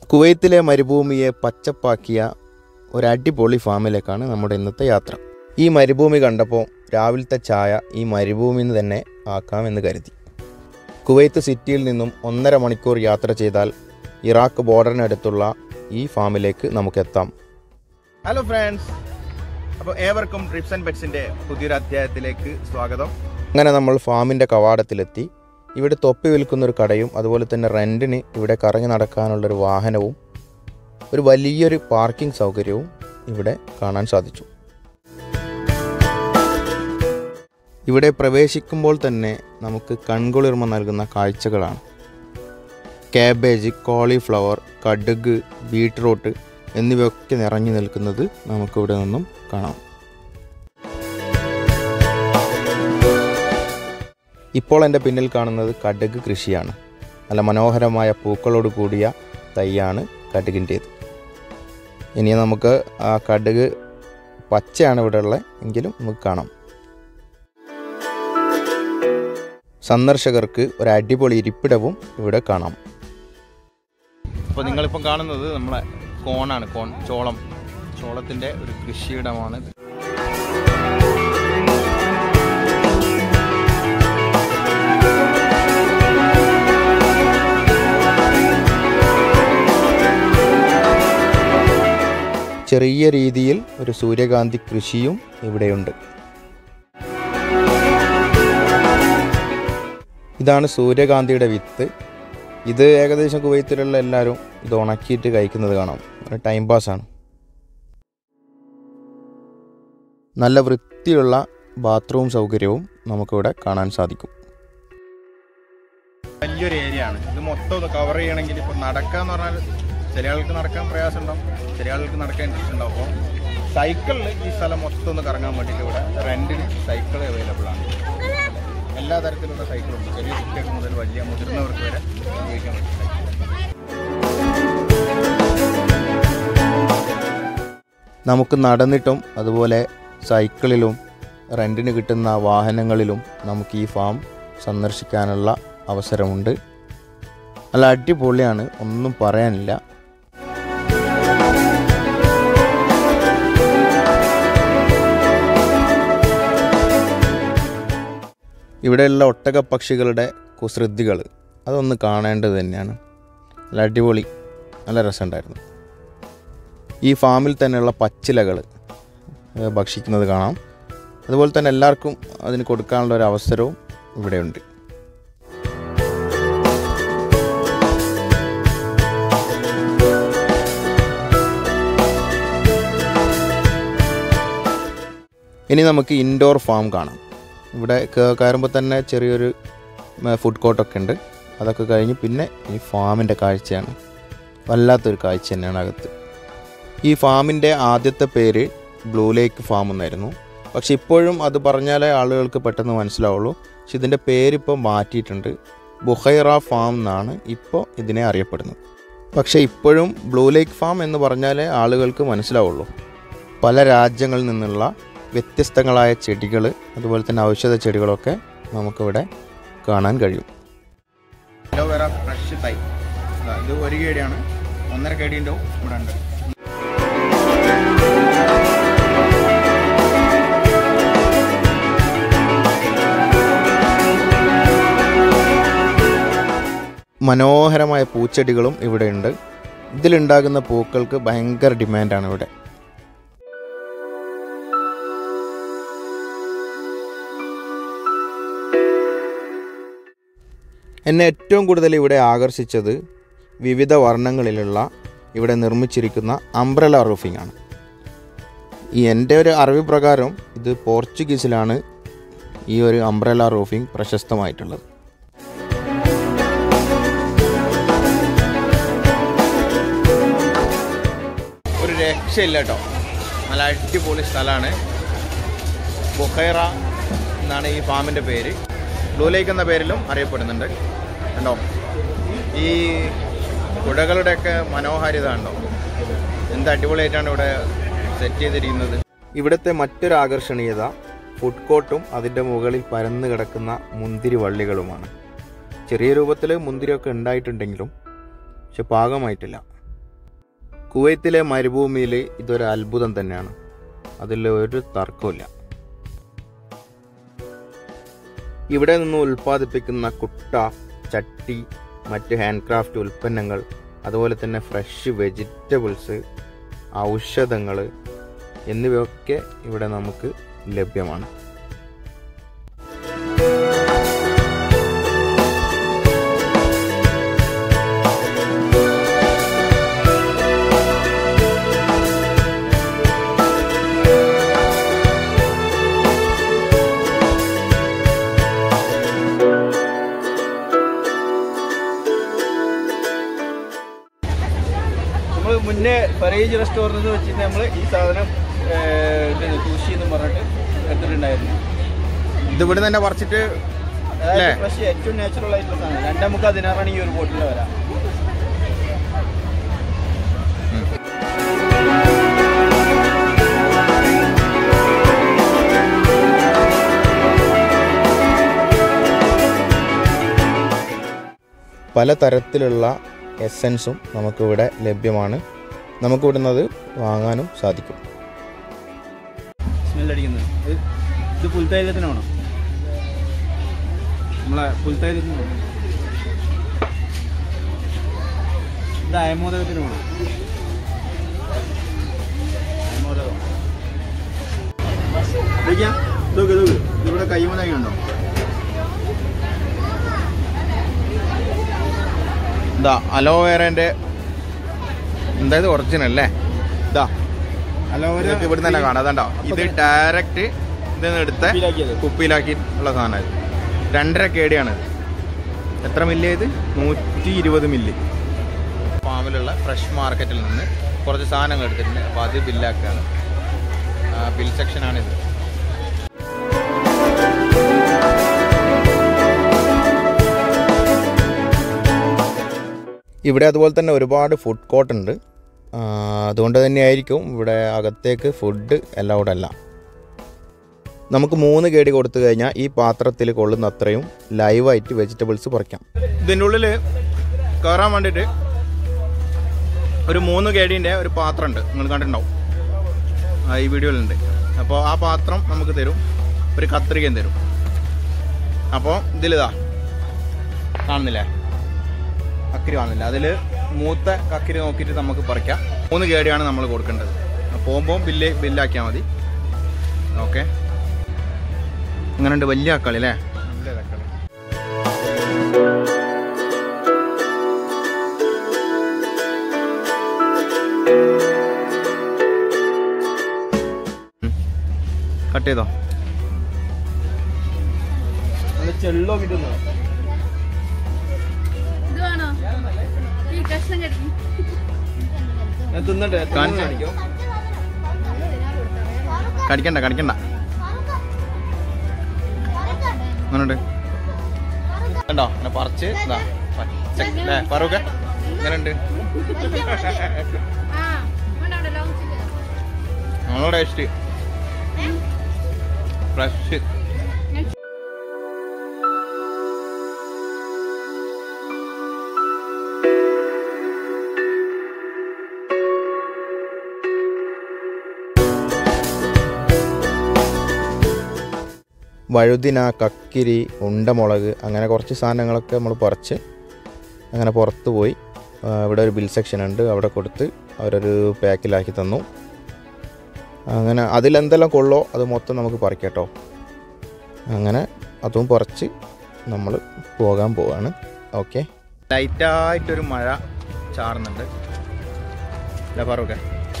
കുവൈത്തിലെ മരുഭൂമിയെ പച്ചപ്പാക്കിയ ഒരു അടിപൊളി ഫാമിലേക്കാണ് നമ്മുടെ ഇന്നത്തെ യാത്ര ഈ മരുഭൂമി കണ്ടപ്പോൾ രാവിലത്തെ ചായ ഈ മരുഭൂമിയിൽ നിന്ന് തന്നെ ആക്കാമെന്ന് കരുതി കുവൈത്ത് സിറ്റിയിൽ നിന്നും ഒന്നര മണിക്കൂർ യാത്ര ചെയ്താൽ ഇറാഖ് ബോർഡറിനടുത്തുള്ള ഈ ഫാമിലേക്ക് നമുക്കെത്താം ഹലോ ഫ്രണ്ട്സ് അപ്പോൾ ഏവർക്കും ട്രിപ്സ് ആൻഡ് പെറ്റ്സിൻ്റെ പുതിയൊരു അധ്യായത്തിലേക്ക് സ്വാഗതം അങ്ങനെ നമ്മൾ ഫാമിൻ്റെ കവാടത്തിലെത്തി ഇവിടെ തൊപ്പി വിൽക്കുന്ന ഒരു കടയും അതുപോലെ തന്നെ റെൻറ്റിന് ഇവിടെ കറങ്ങി നടക്കാനുള്ളൊരു വാഹനവും ഒരു വലിയൊരു പാർക്കിംഗ് സൗകര്യവും ഇവിടെ കാണാൻ സാധിച്ചു ഇവിടെ പ്രവേശിക്കുമ്പോൾ തന്നെ നമുക്ക് കൺകുളിർമ നൽകുന്ന കാഴ്ചകളാണ് കാബേജ് കോളിഫ്ലവർ കടുക് ബീട്രൂട്ട് എന്നിവയൊക്കെ നിറഞ്ഞു നിൽക്കുന്നത് നമുക്കിവിടെ നിന്നും കാണാം ഇപ്പോൾ എൻ്റെ പിന്നിൽ കാണുന്നത് കടുക് കൃഷിയാണ് നല്ല മനോഹരമായ പൂക്കളോട് കൂടിയ തൈയാണ് കടുകിൻ്റേത് ഇനി നമുക്ക് ആ കടുക് പച്ചയാണ് ഇവിടെ ഉള്ളത് എങ്കിലും നമുക്ക് കാണാം സന്ദർശകർക്ക് ഒരു അടിപൊളി ഇരിപ്പിടവും ഇവിടെ കാണാം അപ്പോൾ നിങ്ങളിപ്പം കാണുന്നത് നമ്മളെ കോണാണ് കോൺ ചോളം ചോളത്തിൻ്റെ ഒരു കൃഷിയിടമാണ് ഇത് ചെറിയ രീതിയിൽ ഒരു സൂര്യകാന്തി കൃഷിയും ഇവിടെയുണ്ട് ഇതാണ് സൂര്യകാന്തിയുടെ വിത്ത് ഇത് ഏകദേശം കുവൈത്തിലുള്ള എല്ലാവരും ഇത് ഉണക്കിയിട്ട് കഴിക്കുന്നത് കാണാം ഒരു ടൈം പാസ്സാണ് നല്ല വൃത്തിയുള്ള ബാത്റൂം സൗകര്യവും നമുക്കിവിടെ കാണാൻ സാധിക്കും വലിയൊരു ഏരിയ ആണ് ഇത് മൊത്തം ഒന്ന് കവർ ചെയ്യണമെങ്കിൽ ഇപ്പോൾ നടക്കാന്ന് പറഞ്ഞാൽ ചില ആൾക്ക് നടക്കാൻ പ്രയാസം ഉണ്ടാവും ചില ആൾക്ക് നടക്കാൻ ഇൻട്രസ്റ്റ് ഉണ്ടാവും അപ്പോൾ സൈക്കിളിൽ ഈ സ്ഥലം മൊത്തം ഒന്ന് കറങ്ങാൻ വേണ്ടിയിട്ട് ഇവിടെ റെൻറ്റിന് സൈക്കിൾ അവൈലബിൾ ആണ് എല്ലാ തരത്തിലുള്ള സൈക്കിളുണ്ട് ചെറിയ കുട്ടികൾക്ക് മുതൽ വലിയ മുതിർന്നവർക്ക് വരെ ഉപയോഗിക്കാൻ പറ്റും സൈക്കിൾ നമുക്ക് നടന്നിട്ടും അതുപോലെ സൈക്കിളിലും റെൻറ്റിന് കിട്ടുന്ന വാഹനങ്ങളിലും നമുക്ക് ഈ ഫാം സന്ദർശിക്കാനുള്ള അവസരമുണ്ട് നല്ല അടിപൊളിയാണ് ഒന്നും പറയാനില്ല ഇവിടെയുള്ള ഒട്ടകപ്പക്ഷികളുടെ കുസൃതികൾ അതൊന്ന് കാണേണ്ടത് തന്നെയാണ് നല്ല അടിപൊളി നല്ല രസമുണ്ടായിരുന്നു ഈ ഫാമിൽ തന്നെയുള്ള പച്ചിലകൾ ഏഹ്, ഭക്ഷിക്കുന്നത് കാണാം അതുപോലെ തന്നെ എല്ലാവർക്കും അതിന് കൊടുക്കാനുള്ള ഒരു അവസരവും ഇവിടെയുണ്ട് ഇനി നമുക്ക് ഇൻഡോർ ഫാം കാണാം ഇവിടെ കേ- കയറുമ്പോൾ തന്നെ ചെറിയൊരു ഉം, ഫുഡ് കോർട്ടൊക്കെ ഉണ്ട് അതൊക്കെ കഴിഞ്ഞ് പിന്നെ ഈ ഫാമിൻ്റെ കാഴ്ചയാണ് വല്ലാത്തൊരു കാഴ്ച തന്നെയാണ് അകത്ത് ഈ ഫാമിൻ്റെ ആദ്യത്തെ പേര് ബ്ലൂ ലേക്ക് ഫാം എന്നായിരുന്നു പക്ഷെ ഇപ്പോഴും അത് പറഞ്ഞാലേ ആളുകൾക്ക് പെട്ടെന്ന് മനസ്സിലാവുള്ളൂ പക്ഷെ ഇതിൻ്റെ പേരിപ്പോൾ മാറ്റിയിട്ടുണ്ട് ബുഹൈറ ഫാം എന്നാണ് ഇപ്പോൾ ഇതിനെ അറിയപ്പെടുന്നത് പക്ഷേ ഇപ്പോഴും ബ്ലൂ ലേക്ക് ഫാം എന്ന് പറഞ്ഞാലേ ആളുകൾക്ക് മനസ്സിലാവുള്ളൂ പല രാജ്യങ്ങളിൽ നിന്നുള്ള വ്യത്യസ്തങ്ങളായ ചെടികൾ അതുപോലെ തന്നെ ഔഷധ ചെടികളൊക്കെ നമുക്കിവിടെ കാണാൻ കഴിയും അലോവേറ ഫ്രഷ് തൈ ഇത് ഒരു കേടിയാണ് ഒന്നര കേടിൻ്റെ ഇവിടെ ഉണ്ട് മനോഹരമായ പൂച്ചെടികളും ഇവിടെയുണ്ട് ഇതിലുണ്ടാകുന്ന പൂക്കൾക്ക് ഭയങ്കര ഡിമാൻഡാണ് ഇവിടെ എന്നെ ഏറ്റവും കൂടുതൽ ഇവിടെ ആകർഷിച്ചത് വിവിധ വർണ്ണങ്ങളിലുള്ള ഇവിടെ നിർമ്മിച്ചിരിക്കുന്ന അംബ്രല റൂഫിംഗ് ആണ് ഈ എൻ്റെ ഒരു അറിവ് പ്രകാരം ഇത് പോർച്ചുഗീസിലാണ് ഈ ഒരു അംബ്രല റൂഫിംഗ് പ്രശസ്തമായിട്ടുള്ളത് ഒരു രക്ഷയില്ല കേട്ടോ നല്ല അടിപൊളി സ്ഥലമാണ് ബുഖൈറ എന്നാണ് ഈ ഫാമിൻ്റെ പേര് ബ്ലൂ ലേക്ക് എന്ന പേരിലും അറിയപ്പെടുന്നുണ്ട് കണ്ടോ ഈ പുഴകളുടെയൊക്കെ മനോഹാരിത കണ്ടോ എന്ത് അടിപൊളിയായിട്ടാണ് ഇവിടെ സെറ്റ് ചെയ്തിരിക്കുന്നത് ഇവിടുത്തെ മറ്റൊരു ആകർഷണീയത ഫുഡ് കോർട്ടും അതിൻ്റെ മുകളിൽ പരന്നു കിടക്കുന്ന മുന്തിരി വള്ളികളുമാണ് ചെറിയ രൂപത്തിൽ മുന്തിരിയൊക്കെ ഉണ്ടായിട്ടുണ്ടെങ്കിലും പക്ഷെ പാകമായിട്ടില്ല കുവൈത്തിലെ മരുഭൂമിയിൽ ഇതൊരു അത്ഭുതം തന്നെയാണ് അതിൽ ഒരു തർക്കമില്ല ഇവിടെ നിന്ന് ഉൽപ്പാദിപ്പിക്കുന്ന കുട്ട ചട്ടി മറ്റ് ഹാൻഡ് ക്രാഫ്റ്റ് ഉൽപ്പന്നങ്ങൾ അതുപോലെ തന്നെ ഫ്രഷ് വെജിറ്റബിൾസ് ഔഷധങ്ങൾ എന്നിവയൊക്കെ ഇവിടെ നമുക്ക് ലഭ്യമാണ് നമ്മൾ മുന്നേ ഫറേജ് റെസ്റ്റോറൻറ്റ് വെച്ചിട്ട് നമ്മൾ ഈ സാധനം സൂഷി എന്ന് പറഞ്ഞിട്ട് എടുത്തിട്ടുണ്ടായിരുന്നു ഇത് ഇവിടെ തന്നെ പറിച്ചിട്ട് അതായത് അല്ലേ? ഫ്രഷ് ഏറ്റവും നാച്ചുറൽ ആയിട്ടുള്ള സാധനം രണ്ടേ നമുക്ക് അതിനാറാണ് ഈ ഒരു ബോട്ടിൽ വരാം പലതരത്തിലുള്ള എസൻസും നമുക്കിവിടെ ലഭ്യമാണ് നമുക്കിവിടെ നിന്ന് അത് വാങ്ങാനും സാധിക്കും സ്മെല്ലടിക്കുന്നത് ഇത് ഇത് പുൽത്തൈലത്തിനാണോ നമ്മളെ പുൽത്തൈലത്തിന് ഇത് അയമോദകത്തിന് വേണം അയമോദകം ഇതൊക്കെയാ ഇതൊക്കെ ഇതൊക്കെ ഇവിടെ കൈമോദകം ഉണ്ടോ ഇതാ അലോവേറേൻ്റെ എന്തായത് ഒറിജിനൽ അല്ലേ ഇതാ അലോവേര ഇതൊക്കെ ഇവിടെ തന്നെ കാണാം അതുണ്ടോ ഇത് ഡയറക്റ്റ് ഇതിൽ നിന്ന് എടുത്ത കുപ്പിയിലാക്കിയത്. കുപ്പിയിലാക്കി ഉള്ള സാധനം ഇത് രണ്ടര കേടിയാണ് എത്ര മില്ലി ഇത് നൂറ്റി ഇരുപത് മില്ലി ഫാമിലുള്ള ഫ്രഷ് മാർക്കറ്റിൽ നിന്ന് കുറച്ച് സാധനങ്ങൾ എടുത്തിട്ടുണ്ട് അപ്പോൾ അത് ബില്ലാക്കുകയാണ് ബിൽ സെക്ഷനാണിത് ഇവിടെ അതുപോലെ തന്നെ ഒരുപാട് ഫുഡ് കോർട്ട് ഉണ്ട് ആ, അതുകൊണ്ട് തന്നെയായിരിക്കും ഇവിടെ അകത്തേക്ക് ഫുഡ് അലൗഡ് അല്ല നമുക്ക് മൂന്ന് കേടി കൊടുത്തു കഴിഞ്ഞാൽ ഈ പാത്രത്തിൽ കൊള്ളുന്ന അത്രയും ലൈവായിട്ട് വെജിറ്റബിൾസ് പറിക്കാം ഇതിൻ്റെ ഉള്ളിൽ കയറാൻ വേണ്ടിയിട്ട് ഒരു മൂന്ന് കേടീൻ്റെ ഒരു പാത്രം ഉണ്ട് നിങ്ങൾ കണ്ടിട്ടുണ്ടാവും ആ, ഈ വീഡിയോയിലുണ്ട് അപ്പോൾ ആ പാത്രം നമുക്ക് തരും ഒരു കത്രികയും തരും അപ്പോൾ ഇതിലിതാ കാണുന്നില്ലേ കക്കിരി കാണുന്നില്ല അതിൽ മൂത്ത കക്കിരി നോക്കിയിട്ട് നമുക്ക് പറിക്കാം മൂന്ന് കേടിയാണ് നമ്മൾ കൊടുക്കേണ്ടത് പോകുമ്പോൾ ബില്ല് ബില്ലാക്കിയാൽ മതി ഓക്കെ അങ്ങനെയുണ്ട് വലിയ തക്കാളി അല്ലേ നല്ല തക്കാളി കട്ട് ചെയ്തോ നല്ല ചെള്ളോ കിട്ടുന്നോ ഇത് വേണോ ഈ കഷ്ണം കടിക്കും ഞാൻ തിന്നട്ടെ കാണിച്ച്. കാണിക്കും കടിക്കണ്ട കടിക്കണ്ട അങ്ങനെയുണ്ട് കണ്ടോ അങ്ങനെ പറിച്ച് ഇതാ പച്ച അല്ലേ പറൂക്കെ എങ്ങനെയുണ്ട് ആ വേണ്ട അവിടെ ലോങ് ചിക്കൻ നമ്മളെ ടേസ്റ്റ് ഫ്രഷ് വഴുതിന കക്കിരി ഉണ്ടമുളക് അങ്ങനെ കുറച്ച് സാധനങ്ങളൊക്കെ നമ്മൾ പറിച്ച് അങ്ങനെ പുറത്ത് പോയി ആ, ഇവിടെ ഒരു ബിൽ സെക്ഷൻ ഉണ്ട് അവിടെ കൊടുത്ത് അവരൊരു പാക്കിലാക്കി തന്നു അങ്ങനെ അതിലെന്തെല്ലാം കൊള്ളോ അത് മൊത്തം നമുക്ക് പറിക്കാം കേട്ടോ അങ്ങനെ അതും പറിച്ച് നമ്മൾ പോകാൻ പോവാണ് ഓക്കെ ലൈറ്റായിട്ടൊരു മഴ ചാറുന്നുണ്ട് അല്ലേ പറൂക്കെ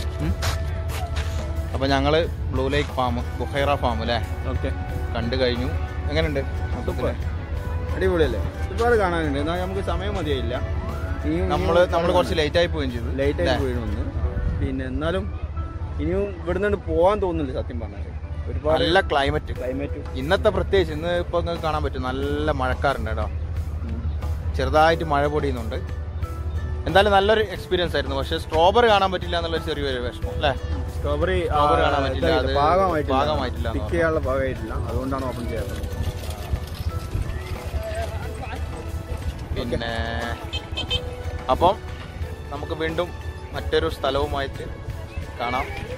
അപ്പോൾ ഞങ്ങൾ blue lake farm Buhaira farm അല്ലേ ഓക്കെ കണ്ടു കഴിഞ്ഞു എങ്ങനെയുണ്ട് സൂപ്പർ അടിപൊളിയല്ലേ ഒരുപാട് കാണാനുണ്ട് എന്നാൽ നമുക്ക് സമയം മതിയായില്ല നമ്മൾ നമ്മൾ കുറച്ച് ലേറ്റ് ആയി പോവുകയും ചെയ്തു ലേറ്റ് ആയി അല്ലേ? പോയിരുന്നു പിന്നെ എന്നാലും ഇനിയും ഇവിടുന്ന് പോകാൻ തോന്നുന്നില്ല സത്യം പറഞ്ഞാൽ ഒരുപാട് നല്ല ക്ലൈമറ്റ് ക്ലൈമറ്റ് ഇന്നത്തെ പ്രത്യേകിച്ച് ഇന്ന് ഇപ്പോൾ നിങ്ങൾക്ക് കാണാൻ പറ്റും നല്ല മഴക്കാറുണ്ട് കേട്ടോ ചെറുതായിട്ട് മഴ പൊടിയുന്നുണ്ട് എന്തായാലും നല്ലൊരു എക്സ്പീരിയൻസ് ആയിരുന്നു പക്ഷേ സ്ട്രോബറി കാണാൻ പറ്റില്ല എന്നുള്ളൊരു ചെറിയൊരു വിഷമം അല്ലേ സ്ട്രോബെറി Strawberry കാണാൻ പറ്റില്ല, അത് ഭാഗമായിട്ടില്ല ഭാഗമായിട്ടില്ല എന്ന് പിക്ക് ചെയ്യാനുള്ള ഭാഗമായിട്ടില്ല അതുകൊണ്ടാണ് ഓപ്പൺ ചെയ്യാത്തത് പിന്നെ അപ്പം നമുക്ക് വീണ്ടും മറ്റൊരു സ്ഥലവുമായിട്ട് കാണാം